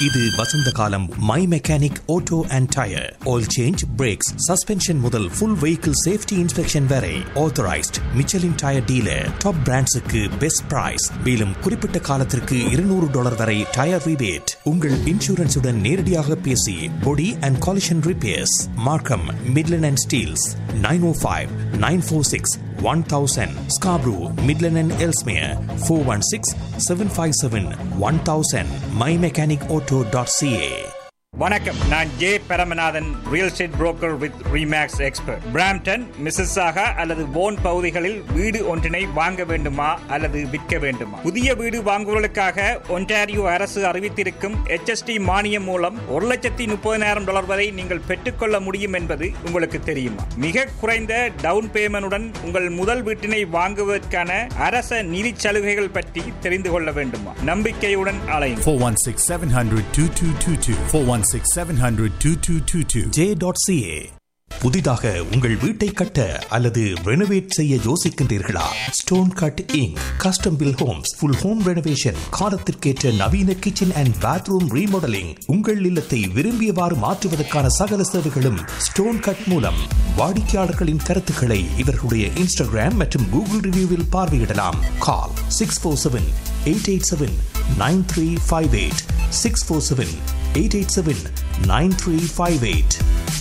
இது வசந்த காலம் my mechanic auto and tyre oil change brakes suspension முதல் ஃபுல் வெஹிக்கிள் சேஃப்டி இன்ஸ்பெக்ஷன் வரை authorised Michelin tyre dealer top பிராண்ட்ஸுக்கு பெஸ்ட் பிரைஸ் மேலும் குறிப்பிட்ட காலத்திற்கு இருநூறு டாலர் வரை டயர் ரிபேட் உங்கள் இன்சூரன்ஸுடன் நேரடியாக பேசி body and collision repairs Markham Midland and Steeles nine O five nine four six one thousand Scarborough Midland and Ellesmere four one six seven five seven one thousand my mechanic auto dot CA வணக்கம் நான் J Paramanathan real estate broker with REMAX expert Brampton Mississauga அல்லது போன் பகுதிகளில் வீடு ஒன்றினை வாங்க வேண்டுமா அல்லது விற்க வேண்டுமா புதிய வீடு வாங்குவதற்காக ஒன்டாரியோ அரசு அறிவித்திருக்கும் HST மானியம் மூலம் ஒரு லட்சத்தி முப்பதினாயிரம் டாலர் வரை நீங்கள் பெற்றுக்கொள்ள முடியும் என்பது உங்களுக்கு தெரியுமா மிக குறைந்த டவுன் பேமெண்டுடன் உங்கள் முதல் வீட்டினை வாங்குவதற்கான அரச நிதி சலுகைகள் பற்றி தெரிந்து கொள்ள வேண்டுமா நம்பிக்கையுடன் அலையும் 416 700 2222. 416 700 2222. ஜே டாட் சிஏ புதிதாக உங்கள் வீட்டை கட்ட அல்லது ரெனோவேட் செய்ய யோசிக்கின்றீர்களா stone cutting custom built homes full home renovation காலத்திற்கேற்ற நவீன கிச்சன் அண்ட் பாத்ரூம் ரீமாடலிங் உங்கள் இல்லத்தை விரும்பியவாறு மாற்றுவதற்கான சகல சேவைகளும் ஸ்டோன் கட் மூலம் வாடிக்கையாளர்களின் கருத்துக்களை இவர்களுடைய இன்ஸ்டாகிராம் மற்றும் கூகுள் ரிவ்யூவில் பார்வையிடலாம் call six four seven eight eight seven nine three five eight six four seven eight eight seven nine three five eight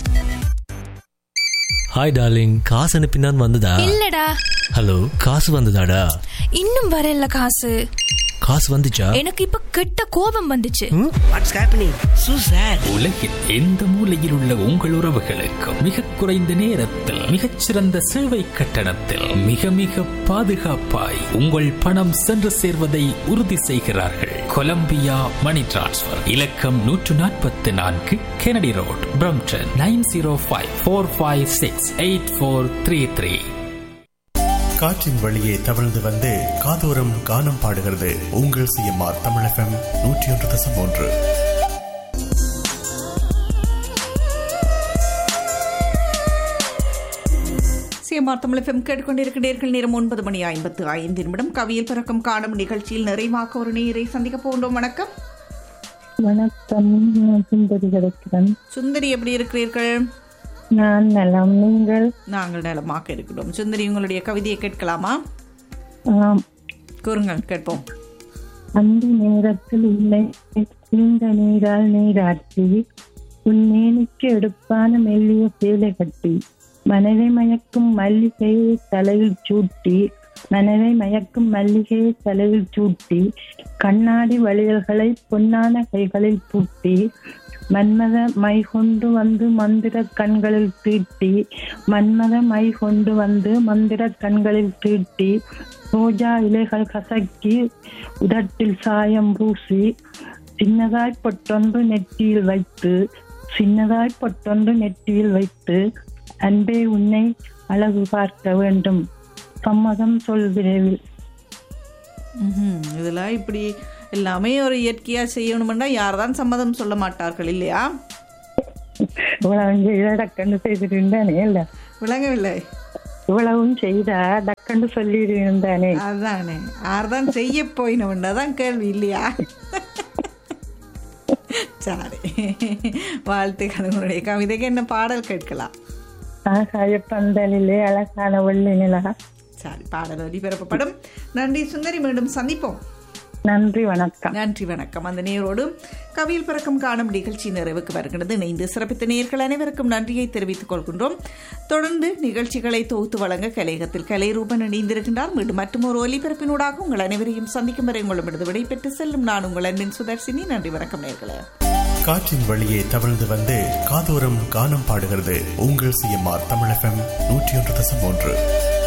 hi darling காசு அனுப்பினான் வந்ததா இல்லடா ஹலோ காசு வந்ததாடா இன்னும் வரல காசு காசு வந்துச்சா எனக்கு இப்ப கெட்ட கோபம் வந்துச்சு வாட்ஸ் ஹேப்பனிங் சூ சார் உலகில் எந்த மூலையில் உள்ள உங்கள் உறவுகளுக்கும் மிக குறைந்த நேரத்தில் மிகச்சிறந்த சேவை கட்டணத்தில் மிக மிக பாதுகாப்பாய் உங்கள் பணம் சென்று சேர்வதை உறுதி செய்கிறார்கள் கொலம்பியா மணி டிரான்ஸ்ஃபர் இலக்கம் நூற்று நாற்பத்தி நான்கு Kennedy road Brampton nine zero five four five six eight four three three காற்றின் வழியே தவழ்ந்து வந்து காதோரம் கானம் பாடுகிறது உங்கள் சிஎம்ஆர் தமிழ் எஃப்எம் நூற்றி ஒன்று தசம் ஒன்று சிஎம்ஆர் தமிழ் எஃப்எம் கேட்டுக்கொண்டிருக்கிறீர்கள் நேரம் ஒன்பது மணி ஐம்பத்து ஐந்து நிமிடம் கவியில் பிறக்கும் காணும் நிகழ்ச்சியில் நிறைவாக ஒரு நேரை சந்திக்க போகின்றோம் வணக்கம் வணக்கம் நான் சுந்தரி கிடைக்கிறேன் சுந்தரி எப்படி இருக்கிறீர்கள் நான் நலம் நீங்கள் நாங்கள் நலமாக இருக்கிறோம் சுந்தரி உங்களுடைய கவிதையை கேட்கலாமா ஆம், கூறுங்கள் கேட்போம் அந்த நேரத்தில் உன்னை நீண்ட நீரால் நீராட்டி உன் மேனிக்கு எடுப்பான மெல்லிய சேலை கட்டி மனதை மயக்கும் மல்லிகையை தலையில் சூட்டி மனதை மயக்கும் மல்லிகையை தலையில் சூட்டி கண்ணாடி வளையல்களை பொன்னான கைகளில் பூட்டி மன்மத மை கொண்டு வந்து மந்திர கண்களில் தீட்டி மன்மத மை கொண்டு வந்து மந்திர கண்களில் தீட்டி ரோஜா இலைகள் கசக்கி உதட்டில் சாயம் பூசி சின்னதாய் பொட்டொன்று நெற்றியில் வைத்து சின்னதாய் பொட்டொன்று நெற்றியில் வைத்து அன்பே உன்னை அழகு பார்க்க வேண்டும் சம்மதம் சொல் விரைவில் ம்ஹும். இதெல்லாம் இப்படி எல்லாமே ஒரு இயற்கையா செய்யணும்னா யார்தான் சம்மதம் சொல்ல மாட்டார்கள் இல்லையா இவ்வளவு செய்தா டக்கண்டு செய்திருந்தானே இல்ல விளங்கவில்லை இவ்வளவும் செய்தா டக்கண்டு சொல்லியிருந்தானே அதானே யார்தான் செய்ய போயினவன்னா தான் கேள்வி இல்லையா சரி வாழ்த்துக்கள் உங்களுடைய கவிதைக்கு என்ன பாடல் கேட்கலாம் ஆகாய பந்தலிலே அழகான வெள்ளி நிலா சரி பாடல் ஒலிபரப்பப்படும் நன்றி சுந்தரி மீண்டும் சந்திப்போம் நன்றி வணக்கம் நன்றி வணக்கம் அந்த நேரோடு கவியில் பிறக்கும் காணும் நிகழ்ச்சி நிறைவுக்கு வருகிறது இணைந்து சிறப்பித்த நேர்கள் அனைவருக்கும் நன்றியை தெரிவித்துக் கொள்கின்றோம் தொடர்ந்து நிகழ்ச்சிகளை தொகுத்து வழங்க கலையகத்தில் கலைரூபன் இணைந்திருக்கின்றார் மீண்டும் மற்றும் ஒரு ஒலிபரப்பினூடாக உங்கள் அனைவரையும் சந்திக்கும் வரை உங்களிடமிருந்து விடைபெற்று செல்லும் நான் உங்கள் அன்பின் சுதர்சினி நன்றி வணக்கம் நேர்களே காற்றின் வழியே தவழ்ந்து வந்து காதோரம் கானம் பாடுகிறது உங்கள் சிஎம்ஆர் தமிழ் எஃப்எம் நூற்றி ஒன்று தசம் ஒன்று